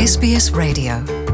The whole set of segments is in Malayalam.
SBS Radio.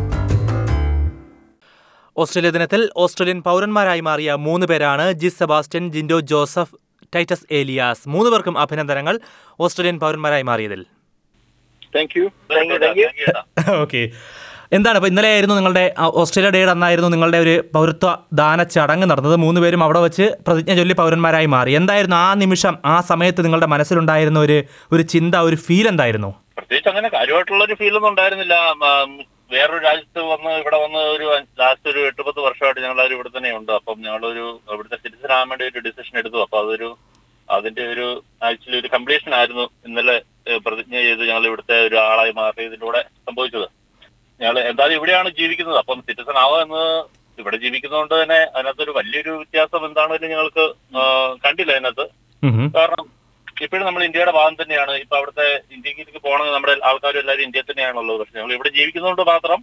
ഓസ്ട്രേലിയ ദിനത്തിൽ ഓസ്ട്രേലിയൻ പൗരന്മാരായി മാറിയ മൂന്ന് പേരാണ് ജിസ് സെബാസ്റ്റ്യൻ ജിൻഡോ ജോസഫ് ടൈറ്റസ് ഏലിയാസ് മൂന്ന് പേർക്കും അഭിനന്ദനങ്ങൾ ഓസ്ട്രേലിയൻ പൗരന്മാരായി മാറിയതിൽ thank you thank you thank you okay എന്താണ് അപ്പോൾ ഇന്നലെ ആയിരുന്നു നിങ്ങളുടെ ആ, ഓസ്ട്രേലിയ ഡേയുടെ അന്നായിരുന്നു നിങ്ങളുടെ ഒരു പൗരത്വ ദാന ചടങ്ങ് നടന്നത് മൂന്ന് പേരും അവിടെ വെച്ച് പ്രതിജ്ഞ ചൊല്ലി പൗരന്മാരായി മാറി എന്തായിരുന്നു ആ നിമിഷം ആ സമയത്ത് നിങ്ങളുടെ മനസ്സിലുണ്ടായിരുന്ന ഒരു ഒരു ചിന്ത ഒരു ഫീൽ എന്തായിരുന്നു പ്രത്യേകിച്ച് അങ്ങനെ കാര്യമായിട്ടുള്ള ഒരു ഫീലൊന്നും ഉണ്ടായിരുന്നില്ല ഉം, വേറൊരു രാജ്യത്ത് വന്ന് ഇവിടെ വന്ന് ഒരു ലാസ്റ്റ് ഒരു എട്ട് പത്ത് വർഷമായിട്ട് ഞങ്ങൾ ഇവിടെ തന്നെ ഉണ്ട് അപ്പം ഞങ്ങളൊരു ഇവിടുത്തെ സിറ്റിസൺ ആകാൻ വേണ്ടി ഒരു ഡിസിഷൻ എടുത്തു അപ്പൊ അതൊരു അതിന്റെ ഒരു ആക്ച്വലി ഒരു കംപ്ലീഷൻ ആയിരുന്നു ഇന്നലെ ഏഹ്, പ്രതിജ്ഞ ചെയ്ത് ഞങ്ങൾ ഇവിടുത്തെ ഒരു ആളായി മാറിയതിലൂടെ സംഭവിച്ചത് ഞങ്ങൾ എന്തായാലും ഇവിടെയാണ് ജീവിക്കുന്നത് അപ്പം സിറ്റിസൺ ആവുക എന്ന് ഇവിടെ ജീവിക്കുന്നതുകൊണ്ട് തന്നെ അതിനകത്തൊരു വലിയൊരു വ്യത്യാസം എന്താണെങ്കിലും ഞങ്ങൾക്ക് ആ, കണ്ടില്ല അതിനകത്ത് ഉം ഹും. കാരണം ഇപ്പോഴും നമ്മൾ ഇന്ത്യയുടെ ഭാഗം തന്നെയാണ് ഇപ്പൊ അവിടുത്തെ ഇന്ത്യക്ക് പോകണമെങ്കിൽ നമ്മുടെ ആൾക്കാരും എല്ലാവരും ഇന്ത്യയിൽ തന്നെയാണുള്ളത് പക്ഷെ ഞങ്ങൾ ഇവിടെ ജീവിക്കുന്നതുകൊണ്ട് മാത്രം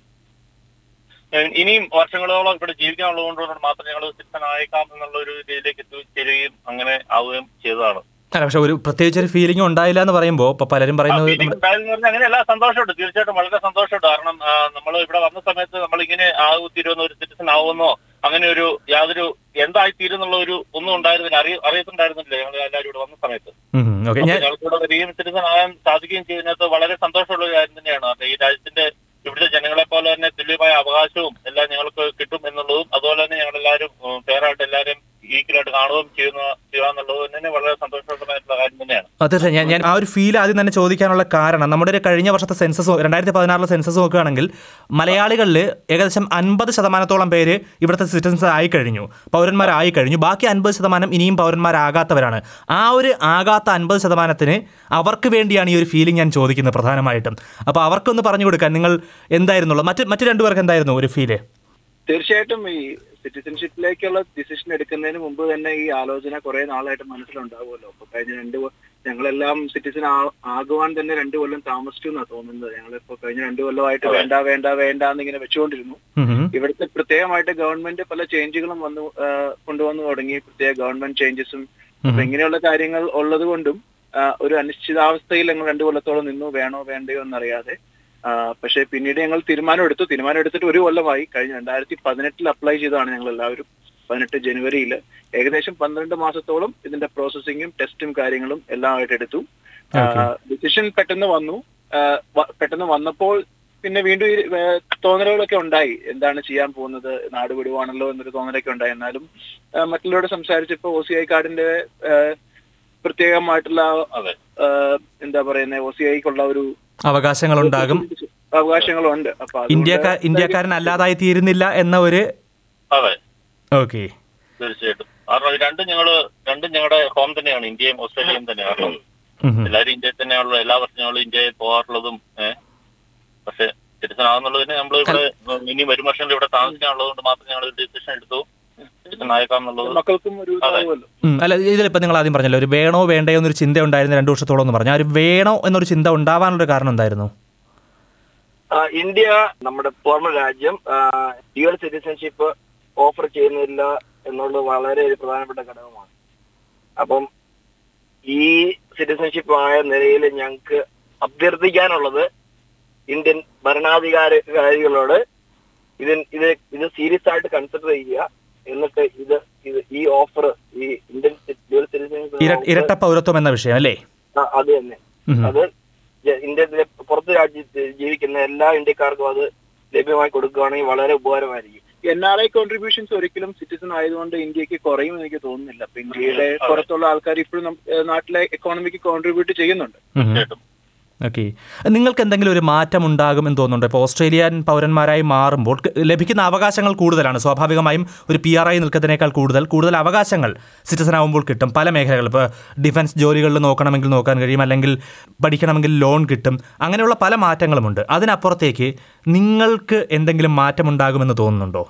ഏഹ് ഇനിയും വർഷങ്ങളോളം ഇവിടെ ജീവിക്കാനുള്ളത് കൊണ്ട് മാത്രം ഞങ്ങൾ സിറ്റിസൺ ആയേക്കാം എന്നുള്ള ഒരു രീതിയിലേക്ക് എത്തിച്ചേരുകയും അങ്ങനെ ആവുകയും ചെയ്തതാണ് അല്ല പക്ഷെ ഒരു പ്രത്യേകിച്ച് ഒരു ഫീലിംഗ് ഉണ്ടായില്ല എന്ന് പറയുമ്പോൾ ഇപ്പൊ പലരും പറയുന്നത് ഫീലിംഗ് നമ്മ- ഉണ്ടായെന്ന് പറഞ്ഞാൽ അങ്ങനെ എല്ലാ സന്തോഷമുണ്ട് തീർച്ചയായിട്ടും വളരെ സന്തോഷമുണ്ട് കാരണം നമ്മൾ ഇവിടെ വന്ന സമയത്ത് നമ്മൾ ഇങ്ങനെ ആകുത്തീരുന്ന ഒരു സിറ്റിസൺ ആവുമെന്നോ അങ്ങനെ ഒരു യാതൊരു എന്തായി തീരുന്നുള്ള ഒരു ഒന്നും ഉണ്ടായിരുന്നില്ല അറിയ അറിയത്തുണ്ടായിരുന്നില്ല ഞങ്ങൾ എല്ലാവരും ഇവിടെ വന്ന സമയത്ത് ഉം ഹും. ഓക്കെ ഞാൻ ഞങ്ങൾക്ക് ഇവിടെ വരികയും സിറ്റിസൺ ആകാൻ സാധിക്കുകയും ചെയ്യുന്നത് വളരെ സന്തോഷമുള്ള ഒരു കാര്യം തന്നെയാണ് കാരണം ഈ രാജ്യത്തിന്റെ ഇവിടുത്തെ ജനങ്ങളെ പോലെ തന്നെ തുല്യമായ അവകാശവും എല്ലാം ഞങ്ങൾക്ക് കിട്ടും എന്നുള്ളതും അതുപോലെ തന്നെ ഞങ്ങൾ എല്ലാവരും ഫെയറായിട്ട് എല്ലാവരും ഈക്വലായിട്ട് കാണുകയും ചെയ്യുന്ന ചെയ്യുക എന്നുള്ളത് തന്നെ വളരെ സന്തോഷകരമായിട്ടുള്ള കാര്യം തന്നെയാണ് തീർച്ചയായും ഞാൻ ഞാൻ ആ ഒരു ഫീൽ ആദ്യം തന്നെ ചോദിക്കാനുള്ള കാരണം നമ്മുടെ ഒരു കഴിഞ്ഞ വർഷത്തെ സെൻസസ് രണ്ടായിരത്തി പതിനാറിലെ സെൻസസ് നോക്കുകയാണെങ്കിൽ മലയാളികളിൽ ഏകദേശം അൻപത് ശതമാനത്തോളം പേര് ഇവിടുത്തെ സിറ്റിസൺസ് ആയി കഴിഞ്ഞു പൗരന്മാരായി കഴിഞ്ഞു ബാക്കി അൻപത് ശതമാനം ഇനിയും പൗരന്മാരാകാത്തവരാണ് ആ ഒരു ആകാത്ത അൻപത് ശതമാനത്തിന് അവർക്ക് വേണ്ടിയാണ് ഈ ഒരു ഫീലിംഗ് ഞാൻ ചോദിക്കുന്നത് പ്രധാനമായിട്ടും അപ്പോൾ അവർക്കൊന്ന് പറഞ്ഞു കൊടുക്കാൻ നിങ്ങൾ എന്തായിരുന്നുള്ളൂ മറ്റ് മറ്റു രണ്ടുപേർക്ക് എന്തായിരുന്നു ഒരു ഫീല് തീർച്ചയായിട്ടും ഈ സിറ്റിസൺഷിപ്പിലേക്കുള്ള ഡിസിഷൻ എടുക്കുന്നതിന് മുമ്പ് തന്നെ ഈ ആലോചന കുറെ നാളായിട്ട് മനസ്സിലുണ്ടാവുമല്ലോ അപ്പൊ കഴിഞ്ഞ രണ്ട് കൊ- ഞങ്ങളെല്ലാം സിറ്റിസൺ ആകുവാൻ തന്നെ രണ്ടു കൊല്ലം താമസിച്ചു എന്നാ തോന്നുന്നത് ഞങ്ങളിപ്പോ കഴിഞ്ഞ രണ്ടു കൊല്ലമായിട്ട് വേണ്ട വേണ്ട വേണ്ട എന്നിങ്ങനെ വെച്ചുകൊണ്ടിരുന്നു ഇവിടുത്തെ പ്രത്യേകമായിട്ട് ഗവൺമെന്റ് പല ചേഞ്ചുകളും വന്നു ആ, കൊണ്ടുവന്നു തുടങ്ങി പ്രത്യേക ഗവൺമെന്റ് ചേഞ്ചസും അപ്പൊ ഇങ്ങനെയുള്ള കാര്യങ്ങൾ ഉള്ളത് കൊണ്ടും ആ, ഒരു അനിശ്ചിതാവസ്ഥയിൽ ഞങ്ങൾ രണ്ടു കൊല്ലത്തോളം നിന്നു വേണോ വേണ്ടയോ എന്നറിയാതെ ആ, പക്ഷേ പിന്നീട് ഞങ്ങൾ തീരുമാനം എടുത്തു തീരുമാനം എടുത്തിട്ട് ഒരു കൊല്ലമായി കഴിഞ്ഞ രണ്ടായിരത്തി പതിനെട്ടിൽ അപ്ലൈ ചെയ്തതാണ് ഞങ്ങൾ എല്ലാവരും പതിനെട്ട് ജനുവരിയിൽ ഏകദേശം പന്ത്രണ്ട് മാസത്തോളം ഇതിന്റെ പ്രോസസ്സിങ്ങും ടെസ്റ്റും കാര്യങ്ങളും എല്ലാം ആയിട്ട് എടുത്തു ഡിസിഷൻ പെട്ടെന്ന് വന്നു ആ, വ- പെട്ടെന്ന് വന്നപ്പോൾ പിന്നെ വീണ്ടും ഈ ഏ, തോന്നലുകളൊക്കെ ഉണ്ടായി എന്താണ് ചെയ്യാൻ പോകുന്നത് നാട് വിടുവാണല്ലോ എന്നൊരു തോന്നലൊക്കെ ഉണ്ടായി എന്നാലും ആ, മറ്റുള്ളവരോട് സംസാരിച്ചപ്പോൾ ഒ സി ഐ കാർഡിന്റെ ആ, പ്രത്യേകമായിട്ടുള്ള അതെ ആ, എന്താ പറയുന്നത് ഒ സി ഐക്കുള്ള ഒരു അവകാശങ്ങളുണ്ടാകും അവകാശങ്ങളുണ്ട് അപ്പൊ അതുകൊണ്ട് ഇന്ത്യക്കാർ ഇന്ത്യക്കാരനല്ലാതായി തീരുന്നില്ല എന്ന ഒരു അതെ ഓക്കെ തീർച്ചയായിട്ടും കാരണം ഇത് രണ്ടും ഞങ്ങള് രണ്ടും ഞങ്ങളുടെ ഹോം തന്നെയാണ് ഇന്ത്യയും ഓസ്ട്രേലിയയും തന്നെയാണ് കാരണം എല്ലാവരും ഇന്ത്യയിൽ തന്നെയാണല്ലോ എല്ലാ വർഷവും ഞങ്ങൾ ഇന്ത്യയിൽ പോകാറുള്ളതും ഏഹ് പക്ഷെ സിറ്റിസൺ ആകുന്നുള്ളതിന് നമ്മൾ ഇവിടെ ഇനി വരും വർഷങ്ങളിൽ ഇവിടെ താമസിക്കാനുള്ളത് കൊണ്ട് മാത്രം ഞങ്ങൾ ഡിസിഷൻ എടുത്തു സിറ്റിസൺ ആയേക്കാം എന്നുള്ളത് മക്കൾക്കും ഒരു ഇതാവുമല്ലോ ഉം, അല്ല ഇതിലിപ്പോൾ നിങ്ങൾ ആദ്യം പറഞ്ഞല്ലോ ഒരു വേണോ വേണ്ടയോ എന്നൊരു ചിന്ത ഉണ്ടായിരുന്ന രണ്ട് വർഷത്തോളം എന്ന് പറഞ്ഞു ആ ഒരു വേണോ എന്നൊരു ചിന്ത ഉണ്ടാവാനുള്ള ഒരു കാരണം എന്തായിരുന്നു ആ, ഇന്ത്യ നമ്മുടെ ഫോർമൽ രാജ്യം ഡ്യുവൽ സിറ്റിസൺഷിപ്പ് ഓഫർ ചെയ്യുന്നില്ല എന്നുള്ളത് വളരെ ഒരു പ്രധാനപ്പെട്ട ഘടകമാണ് അപ്പം ഈ സിറ്റിസൺഷിപ്പ് ആയ നിലയിൽ ഞങ്ങൾക്ക് അഭ്യർത്ഥിക്കാനുള്ളത് ഇന്ത്യൻ ഭരണാധികാരികളോട് ഇത് ഇത് ഇത് സീരിയസ് ആയിട്ട് കൺസിഡർ ചെയ്യുക എന്നിട്ട് ഇത് ഇത് ഈ ഓഫർ ഈ ഇന്ത്യൻ ഡ്യുവൽ ഇര സിറ്റിസൺഷിപ്പ് ഇരട്ട പൗരത്വം എന്ന വിഷയം അല്ലേ അത് തന്നെ ഉം. അത് ജ- ഇന്ത്യയിലെ പുറത്ത് രാജ്യത്ത് ജീവിക്കുന്ന എല്ലാ ഇന്ത്യക്കാർക്കും അത് ലഭ്യമായി കൊടുക്കുകയാണെങ്കിൽ വളരെ ഉപകാരമായിരിക്കും എൻ ആർ ഐ കോൺട്രിബ്യൂഷൻസ് ഒരിക്കലും സിറ്റിസൺ ആയതുകൊണ്ട് ഇന്ത്യക്ക് കുറയും എനിക്ക് തോന്നുന്നില്ല അപ്പൊ ഇന്ത്യയുടെ പുറത്തുള്ള ആൾക്കാർ ഇപ്പോഴും നം- ഏഹ് നാട്ടിലെ എക്കോണമിക്ക് കോൺട്രിബ്യൂട്ട് ചെയ്യുന്നുണ്ട് തീർച്ചയായിട്ടും ഓക്കെ നിങ്ങൾക്ക് എന്തെങ്കിലും ഒരു മാറ്റം ഉണ്ടാകും എന്ന് തോന്നുന്നുണ്ടോ ഇപ്പോൾ ഓസ്ട്രേലിയൻ പൗരന്മാരായി മാറുമ്പോൾ ക- ലഭിക്കുന്ന അവകാശങ്ങൾ കൂടുതലാണ് സ്വാഭാവികമായും ഒരു പി ആർ ആയി നിൽക്കുന്നതിനേക്കാൾ കൂടുതൽ കൂടുതൽ അവകാശങ്ങൾ സിറ്റിസൺ ആകുമ്പോൾ കിട്ടും പല മേഖലകൾ ഇപ്പോൾ ഡിഫൻസ് ജോലികളിൽ നോക്കണമെങ്കിൽ നോക്കാൻ കഴിയും അല്ലെങ്കിൽ പഠിക്കണമെങ്കിൽ ലോൺ കിട്ടും അങ്ങനെയുള്ള പല മാറ്റങ്ങളുമുണ്ട് അതിനപ്പുറത്തേക്ക് നിങ്ങൾക്ക് എന്തെങ്കിലും മാറ്റം ഉണ്ടാകുമെന്ന് തോന്നുന്നുണ്ടോ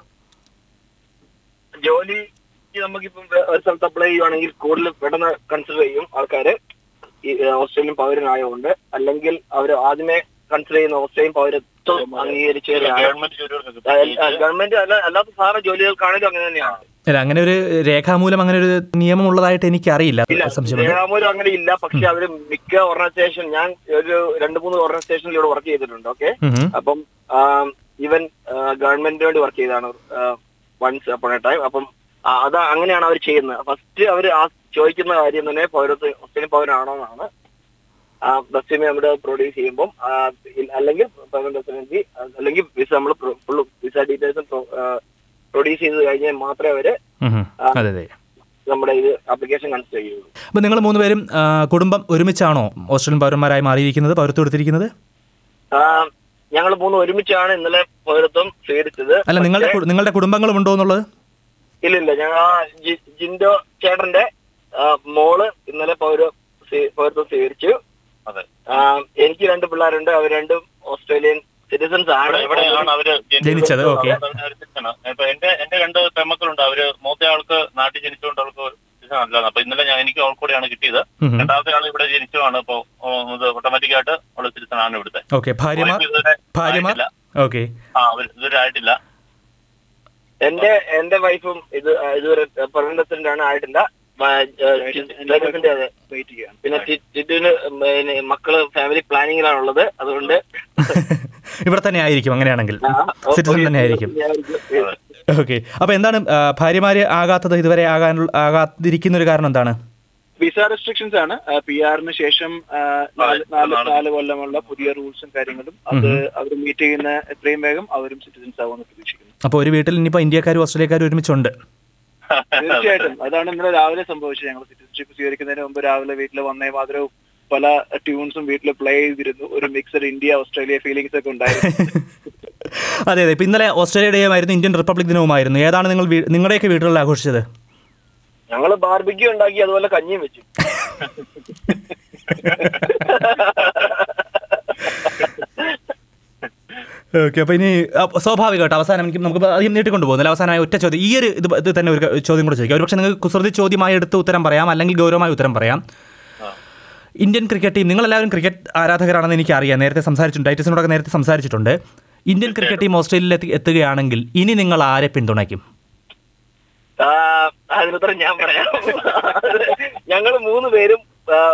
ജോലി നമുക്കിപ്പം വേ- ഒരു സ്ഥലത്ത് അപ്ലൈ ചെയ്യുവാണെങ്കിൽ കൂടുതൽ പെട്ടെന്ന് കൺസിഡർ ചെയ്യും ആൾക്കാര് ഈ ഏഹ്, ഓസ്ട്രേലിയൻ പൗരനായതുകൊണ്ട് അല്ലെങ്കിൽ അവർ ആദ്യമേ കൺസിഡർ ചെയ്യുന്ന ഓസ്ട്രേലിയൻ പൗരത്വം അംഗീകരിച്ചവരാണ് ഗവൺമെന്റ് ജോലികൾക്ക് ഗവൺമെന്റ് അല്ല അല്ലാത്ത സാധാരണ ജോലികൾക്കാണെങ്കിലും അങ്ങനെ തന്നെയാണ് അല്ല അങ്ങനെ ഒരു രേഖാമൂലം അങ്ങനെ ഒരു നിയമം ഉള്ളതായിട്ട് എനിക്കറിയില്ല ഇല്ല സംശയമുണ്ട് ജയറാമൂലം അങ്ങനെ ഇല്ല പക്ഷെ അവര് മിക്ക ഓർഗനൈസേഷൻ ഞാൻ ഒരു രണ്ട് മൂന്ന് ഓർഗനൈസേഷനിൽ ഇവിടെ വർക്ക് ചെയ്തിട്ടുണ്ട് ഓക്കെ ഉം ഉം. അപ്പം ഈവൻ ഗവൺമെന്റിന് വേണ്ടി വർക്ക് ചെയ്താണ് വൺസ് അപ്പോൺ എ ടൈം അപ്പം ആ, അത് അങ്ങനെയാണ് അവർ ചെയ്യുന്നത് ഫസ്റ്റ് അവർ ആ ചോദിക്കുന്ന കാര്യം തന്നെ പൗരത്വ മുസ്ലിം പൗരനാണോ എന്നാണ് റെസ്യൂമെ നമ്മുടെ പ്രൊഡ്യൂസ് ചെയ്യുമ്പോൾ അല്ലെങ്കിൽ പെർമനന്റ് റെസിഡൻസി അല്ലെങ്കിൽ വിസ നമ്മൾ ഫുൾ വിസ ഡീറ്റെയിൽസും പ്രൊഡ്യൂസ് ചെയ്ത് കഴിഞ്ഞാൽ മാത്രമേ അവര് ഉം ഉം. അതെ അതെ നമ്മുടെ ഇത് ആപ്ലിക്കേഷൻ കൺസിഡർ ചെയ്യുള്ളൂ അപ്പോൾ നിങ്ങൾ മൂന്നുപേരും ആ, കുടുംബം ഒരുമിച്ചാണോ ഓസ്ട്രേലിയൻ പൗരന്മാരായി മാറിയിരിക്കുന്നത് പൗരത്വം എടുത്തിരിക്കുന്നത് ഞങ്ങൾ മൂന്ന് ഒരുമിച്ചാണ് ഇന്നലെ പൗരത്വം സ്വീകരിച്ചത് അല്ല നിങ്ങളുടെ കു- നിങ്ങളുടെ കുടുംബങ്ങളും ഉണ്ടോ എന്നുള്ളത് ഇല്ല ഇല്ല ഞങ്ങൾ ആ ജി- ജിൻഡോ ചേട്ടന്റെ ആ, മോള് ഇന്നലെ പൗര സ്വീ- പൗരത്വം സ്വീകരിച്ചു അതെ ആ, എനിക്ക് രണ്ട് പിള്ളേരുണ്ട് അവർ രണ്ടും ഓസ്ട്രേലിയൻ സിറ്റിസൺസ് ആണ് ഇവിടെ ഇവിടെയാണ് അവര് ജനിച്ചത്, ഓക്കേ. ഇപ്പൊ എന്റെ എന്റെ രണ്ട് പെമ്മക്കളുണ്ട് അവര് മൂത്ത ആൾക്ക് നാട്ടിൽ ജനിച്ചുകൊണ്ട് അവൾക്ക് citizen അല്ല അപ്പൊ ഇന്നലെ ഞാൻ എനിക്ക് അവൾക്കൂടെയാണ് കിട്ടിയത് ഉം ഉം. രണ്ടാമത്തെ ആൾ ഇവിടെ ജനിച്ചതാണ് ഇപ്പൊ ഇത് ഓട്ടോമാറ്റിക് ആയിട്ട് അവള് സിറ്റിസൺ ആണ് ഇവിടുത്തെ ഓക്കെ ഭാര്യമാർ അവർക്ക് ഇതുവരെ ഭാര്യമാർ ആയിട്ടില്ല. ഓക്കെ ആ അവർ ഇതുവരെ ആയിട്ടില്ല എന്റെ എന്റെ വൈഫും ഇത് ആ, ഇതുവരെ പെർമനന്റ് റെസിഡന്റ് ആണ് ആയിട്ടില്ല ആ, ആ, ജിൻഡോന്റെ അതെ വെയിറ്റ് ചെയ്യാം പിന്നെ ചി- ചിറ്റുവിന് പിന്നെ മക്കള് ഫാമിലി പ്ലാനിങ്ങിലാണുള്ളത് അതുകൊണ്ട് ഇവിടെ തന്നെ ആയിരിക്കും അങ്ങനെയാണെങ്കിൽ ആ, സിറ്റിസൺ തന്നെ ആയിരിക്കും അതെ. ഓക്കെ അപ്പോൾ എന്താണ് ആ, ഭാര്യമാര് ആകാത്തത് ഇതുവരെ ആകാൻ ആകാതിരിക്കുന്ന ഒരു കാരണം എന്താണ് വിസ റെസ്ട്രിക്ഷൻസ് ആണ് പി ആറിന് ശേഷം ആ, നാല് നാല് നാല് കൊല്ലമുള്ള പുതിയ റൂൾസും കാര്യങ്ങളും അത് അവർ മീറ്റ് ചെയ്യുന്ന എത്രയും വേഗം അവരും സിറ്റിസൺസ് ആവുമെന്ന് പ്രതീക്ഷിക്കുന്നു അപ്പോൾ ഒരു വീട്ടിൽ ഇനിയിപ്പോൾ ഇന്ത്യക്കാരും ഓസ്ട്രേലിയക്കാരും ഒരുമിച്ചുണ്ട് തീർച്ചയായിട്ടും അതാണ് ഇന്നലെ രാവിലെ സംഭവിച്ചത് ഞങ്ങൾ സിറ്റിസൺഷിപ്പ് സ്വീകരിക്കുന്നതിന് മുമ്പ് രാവിലെ വീട്ടിൽ വന്നേ മാതരവും പല ട്യൂൺസും വീട്ടിൽ പ്ലേ ചെയ്തിരുന്നു ഒരു മിക്സഡ് ഇന്ത്യ ഓസ്ട്രേലിയ ഫീലിംഗ്സ് ഒക്കെ ഉണ്ടായിരുന്നു അതെ അതെ ഇപ്പം ഇന്നലെ ഓസ്ട്രേലിയ ഡേ ആയിരുന്നു ഇന്ത്യൻ റിപ്പബ്ലിക് ദിനവുമായിരുന്നു ഏതാണ് നിങ്ങൾ വീ- നിങ്ങളുടെയൊക്കെ വീടുകളിൽ ആഘോഷിച്ചത് ഞങ്ങള് ബാർബിക്യൂ ഉണ്ടാക്കി അതുപോലെ കഞ്ഞിയും വെച്ചു ഓക്കെ അപ്പോൾ ഇനി അപ്പൊ സ്വാഭാവികമായിട്ട് അവസാനം എനിക്ക് നമുക്ക് അധികം നീട്ടിക്കൊണ്ട് പോകുന്നില്ല അവസാനമായി ഒറ്റ ചോദ്യം ഈ ഒരു ഇത് ഇത് തന്നെ ഒരു ക- ചോദ്യം കൂടെ ചോദിക്കാം ഒരുപക്ഷെ നിങ്ങൾക്ക് കുസൃതി ചോദ്യമായി എടുത്ത് ഉത്തരം പറയാം അല്ലെങ്കിൽ ഗൗരവമായ ഉത്തരം പറയാം ഇന്ത്യൻ ക്രിക്കറ്റ് ടീം നിങ്ങളെല്ലാവരും ക്രിക്കറ്റ് ആരാധകരാണെന്ന് എനിക്ക് അറിയാം നേരത്തെ സംസാരിച്ചിട്ടുണ്ട് ഡൈറ്റസിനോടൊക്കെ നേരത്തെ സംസാരിച്ചിട്ടുണ്ട് ഇന്ത്യൻ ക്രിക്കറ്റ് ടീം ഓസ്ട്രേലിയയിൽ എത്തി എത്തുകയാണെങ്കിൽ ഇനി നിങ്ങൾ ആരെ പിന്തുണയ്ക്കും ആ, അതിനുത്തരം ഞാൻ പറയാം ഞങ്ങൾ മൂന്ന് പേരും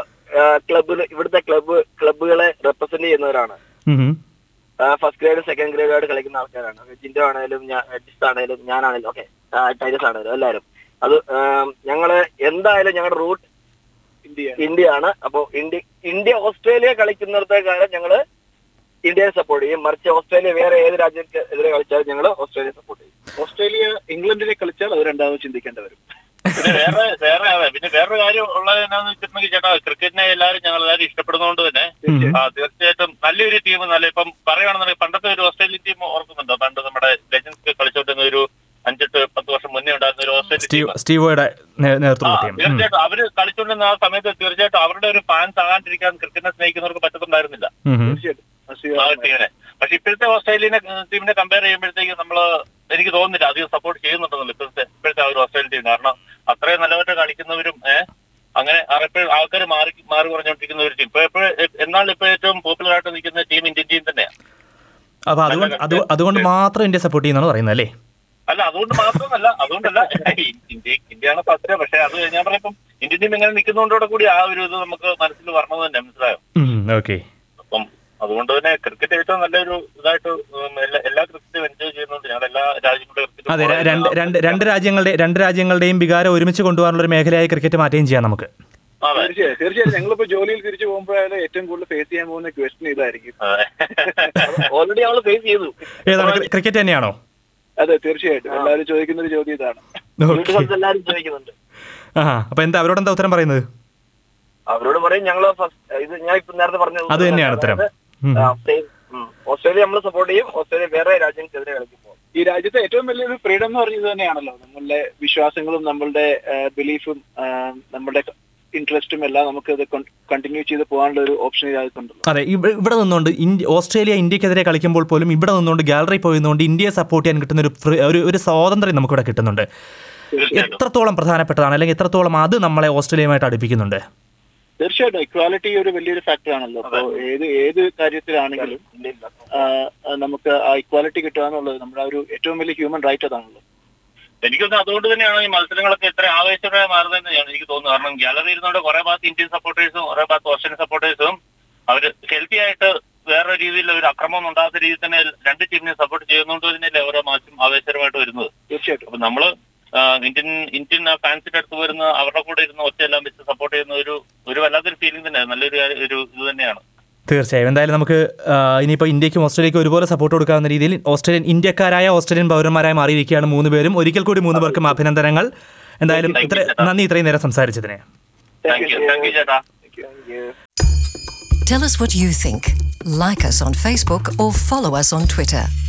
ക്ലബിന് ഇവിടുത്തെ ക്ലബ്ബ് ക്ലബ്ബുകളെ റെപ്രസെന്റ് ചെയ്യുന്നവരാണ് ഉം ഉം. ഫസ്റ്റ് ഗ്രേഡ് സെക്കൻഡ് ഗ്രേഡ് ആയിട്ട് കളിക്കുന്ന ആൾക്കാരാണ് ജിൻഡോ ആണേലും ഞാൻ ജിസ് ആണേലും ഞാനാണേലും ഓക്കെ ടൈറ്റസ് ആണേലും എല്ലാവരും അത് ആ, ഞങ്ങള് എന്തായാലും ഞങ്ങളുടെ റൂട്ട് ഇന്ത്യ ഇന്ത്യ ആണ് അപ്പോ ഇന്ത്യ ഇന്ത്യ ഓസ്ട്രേലിയ കളിക്കുന്നിടത്തെ കാലം ഞങ്ങള് ഇന്ത്യയെ സപ്പോർട്ട് ചെയ്യും മറിച്ച് ഓസ്ട്രേലിയ വേറെ ഏത് രാജ്യത്ത് എതിരെ കളിച്ചാലും ഞങ്ങൾ ഓസ്ട്രേലിയ സപ്പോർട്ട് ചെയ്യും ഓസ്ട്രേലിയ ഇംഗ്ലണ്ടിനെ കളിച്ചാൽ അത് രണ്ടാമത് ചിന്തിക്കേണ്ടി വരും പിന്നെ വേറെ വേറെ അതെ പിന്നെ വേറൊരു കാര്യം ഉള്ളത് എന്നാന്ന് വെച്ചിട്ടുണ്ടെങ്കിൽ ചേട്ടാ ക്രിക്കറ്റിനെ എല്ലാവരും ഞങ്ങൾ എല്ലാവരും ഇഷ്ടപ്പെടുന്നതുകൊണ്ട് തന്നെ ആ, തീർച്ചയായിട്ടും നല്ലൊരു ടീം നല്ല ഇപ്പം പറയുകയാണെന്നുണ്ടെങ്കിൽ പണ്ടത്തെ ഒരു ഓസ്ട്രേലിയൻ ടീം ഓർക്കുന്നുണ്ടോ പണ്ട് നമ്മുടെ ലെജൻസ് കളിച്ചോണ്ടിരുന്ന ഒരു അഞ്ചെട്ട് പത്ത് വർഷം മുന്നേ ഉണ്ടായിരുന്ന ഒരു ഓസ്ട്രേലിയൻ ടീം സ്റ്റീവ് സ്റ്റീവോയുടെ നേ- ആ, നേതൃത്വത്തിലുള്ള ടീം ഉം. തീർച്ചയായിട്ടും അവര് കളിച്ചോണ്ടിരുന്ന ആ സമയത്ത് തീർച്ചയായിട്ടും അവരുടെ ഒരു ഫാൻസ് ആകാണ്ടിരിക്കാൻ ക്രിക്കറ്റിനെ സ്നേഹിക്കുന്നവർക്ക് പറ്റത്തുണ്ടായിരുന്നില്ല ഉം ഉം. തീർച്ചയായിട്ടും ആ ഒരു ടീമിനെ പക്ഷെ ഇപ്പോഴത്തെ ഓസ്ട്രേലിയനെ ടീമിനെ കമ്പയർ ചെയ്യുമ്പോഴത്തേക്ക് നമ്മള് എനിക്ക് തോന്നുന്നില്ല അധികം സപ്പോർട്ട് ചെയ്യുന്നുണ്ടെന്നല്ലോ ഇപ്പോഴത്തെ ഇപ്പോഴത്തെ ആ ഒരു ഓസ്ട്രേലിയൻ ടീം കാരണം അത്രയും നല്ലവരെ കളിക്കുന്നവരും ഏഹ് അങ്ങനെ എപ്പോഴും ആൾക്കാർ മാറി മാറി കുറഞ്ഞുകൊണ്ടിരിക്കുന്ന ഒരു ടീം ഇപ്പൊ എപ്പോഴും എന്നാൽ ഇപ്പൊ ഏറ്റവും പോപ്പുലർ ആയിട്ട് നിൽക്കുന്ന ടീം ഇന്ത്യൻ ടീം തന്നെയാണ് അപ്പോൾ അതുകൊണ്ട് അത് അതുകൊണ്ട് മാത്രം ഇന്ത്യ സപ്പോർട്ട് ചെയ്യുന്നതാണ് പറയുന്നത് അല്ലേ അല്ല അതുകൊണ്ട് മാത്രമല്ല അതുകൊണ്ടല്ല ഇന്ത്യ ഇന്ത്യയാണ് ഫസ്റ്റ് പക്ഷെ അത് ഞാൻ പറയുമ്പം ഇന്ത്യൻ ടീം ഇങ്ങനെ നിൽക്കുന്നതുകൊണ്ടോടെ കൂടി ആ ഒരു ഇത് നമുക്ക് മനസ്സിൽ വരണത് തന്നെ മനസ്സിലായോ ഓക്കെ അപ്പം അതുകൊണ്ട് തന്നെ ക്രിക്കറ്റ് ഏറ്റവും നല്ലൊരു ഇതായിട്ട് ഉം, എല്ലാ എല്ലാ ക്രിക്കറ്റും എൻജോയ് ചെയ്യുന്നുണ്ട് ഞങ്ങൾ എല്ലാ രാജ്യങ്ങളുടെ ക്രിക്കറ്റും അതെ ര- രണ്ട് രണ്ട് രണ്ട് രാജ്യങ്ങളുടെ രണ്ട് രാജ്യങ്ങളുടെയും വികാരം ഒരുമിച്ച് കൊണ്ടുപോകാനുള്ള ഒരു മേഖലയായി ക്രിക്കറ്റ് മാറ്റുകയും ചെയ്യാം നമുക്ക് അതെ തീർച്ചയായും തീർച്ചയായും ഞങ്ങളിപ്പോ ജോലിയിൽ തിരിച്ചു പോകുമ്പോഴായാലും ഏറ്റവും കൂടുതൽ ഫേസ് ചെയ്യാൻ പോകുന്ന ക്വസ്റ്റൻ ഇതായിരിക്കും അതെ ഓൾറെഡി ഞങ്ങൾ ഫേസ് ചെയ്തു ഏതാണ് ക്രി- ക്രിക്കറ്റ് തന്നെയാണോ അതെ തീർച്ചയായിട്ടും എല്ലാവരും ചോദിക്കുന്ന ഒരു ചോദ്യം ഇതാണ് ഓക്കെ വീട്ടിൽ എല്ലാവരും ചോദിക്കുന്നുണ്ട് ആ അപ്പോൾ എന്താ അവരോട് എന്താ ഉത്തരം പറയുന്നത് അവരോട് പറയും ഞങ്ങള് ഫസ്റ്റ് ഇത് ഞാൻ ഇപ്പൊ നേരത്തെ പറഞ്ഞത് അത് തന്നെയാണ് ഉത്തരം ഉം. ഓസ്ട്രേലിയ നമ്മൾ സപ്പോർട്ട് ചെയ്യും ഓസ്ട്രേലിയ വേറെ രാജ്യങ്ങൾക്കെതിരെ കളിക്കുമ്പോൾ ഈ രാജ്യത്തെ ഏറ്റവും വലിയൊരു ഫ്രീഡം എന്ന് പറഞ്ഞത് തന്നെയാണല്ലോ നമ്മളുടെ വിശ്വാസങ്ങളും നമ്മളുടെ ബിലീഫും നമ്മുടെ ഇൻട്രസ്റ്റും എല്ലാം നമുക്ക് ഇത് കണ്ടിന്യൂ ചെയ്ത് പോകാനുള്ള ഒരു ഓപ്ഷൻ ഈ രാജ്യത്തുണ്ടല്ലോ അതെ ഇവ- ഇവിടെ നിന്നുകൊണ്ട് ഇന്ത്യ ഓസ്ട്രേലിയ ഇന്ത്യക്കെതിരെ കളിക്കുമ്പോൾ പോലും ഇവിടെ നിന്നുകൊണ്ട് ഗാലറി പോയി നിന്നുകൊണ്ട് ഇന്ത്യയെ സപ്പോർട്ട് ചെയ്യാൻ കിട്ടുന്ന ഒരു ഫ്രീ- ഒരു ഒരു സ്വാതന്ത്ര്യം നമുക്കിവിടെ കിട്ടുന്നുണ്ട് എത്രത്തോളം പ്രധാനപ്പെട്ടതാണ് അല്ലെങ്കിൽ എത്രത്തോളം അത് നമ്മളെ ഓസ്ട്രേലിയയുമായിട്ട് അടുപ്പിക്കുന്നുണ്ട് തീർച്ചയായിട്ടും ഇക്വാലിറ്റി ഒരു വലിയൊരു ഫാക്ടർ ആണല്ലോ അപ്പൊ ഏത് ഏത് കാര്യത്തിലാണെങ്കിലും ആ, ആ, നമുക്ക് ആ ഇക്വാലിറ്റി കിട്ടുക എന്നുള്ളത് നമ്മുടെ ആ ഒരു ഏറ്റവും വലിയ ഹ്യൂമൻ റൈറ്റ് അതാണല്ലോ എനിക്കൊന്ന് അതുകൊണ്ട് തന്നെയാണ് ഈ മത്സരങ്ങളൊക്കെ ഇത്ര ആവേശകരമായി മാറുന്നതെന്ന് ഞാൻ- എനിക്ക് തോന്നുന്നു കാരണം ഗാലറി ഇരുന്നുകൊണ്ട് കുറെ ഭാഗത്ത് ഇന്ത്യൻ സപ്പോർട്ടേഴ്സും കുറെ ഭാഗത്ത് ഓസ്ട്രേലിയൻ സപ്പോർട്ടേഴ്സും അവർ ഹെൽത്തി ആയിട്ട് വേറെ രീതിയിൽ ഒരു അക്രമം ഉണ്ടാകാത്ത രീതിയിൽ തന്നെ രണ്ട് ടീമിനെ സപ്പോർട്ട് ചെയ്യുന്നതുകൊണ്ട് തന്നെയല്ലേ ഓരോ മാച്ചും ആവേശകരമായിട്ട് വരുന്നത് തീർച്ചയായിട്ടും അപ്പൊ നമ്മള് ആ, ഇന്ത്യൻ ഇന്ത്യൻ ഫാൻസിന്റെ അടുത്ത് വരുന്ന അവരുടെ കൂടെ ഇരുന്ന് ഒച്ചയെല്ലാം വെച്ച് സപ്പോർട്ട് ചെയ്യുന്ന ഒരു ഒരു വല്ലാത്തൊരു ഫീലിംഗ് തന്നെ നല്ലൊരു കാര്യം- ഒരു ഇത് തന്നെയാണ് തീർച്ചയായും എന്തായാലും നമുക്ക് ആ, ഇനിയിപ്പോൾ ഇന്ത്യക്കും ഓസ്ട്രേലിയക്കും ഒരുപോലെ സപ്പോർട്ട് കൊടുക്കാവുന്ന രീതിയിൽ ഓസ്ട്രേലിയൻ ഇന്ത്യക്കാരായ ഓസ്ട്രേലിയൻ പൗരന്മാരായി മാറിയിരിക്കുകയാണ് മൂന്ന് പേരും ഒരിക്കൽ കൂടി മൂന്ന് പേർക്കും അഭിനന്ദനങ്ങൾ എന്തായാലും ഇത്ര നന്ദി ഇത്രയും നേരം സംസാരിച്ചതിന് താങ്ക് യു താങ്ക് യു ചേട്ടാ Thank you. Tell us what you think. Like us on Facebook or follow us on Twitter.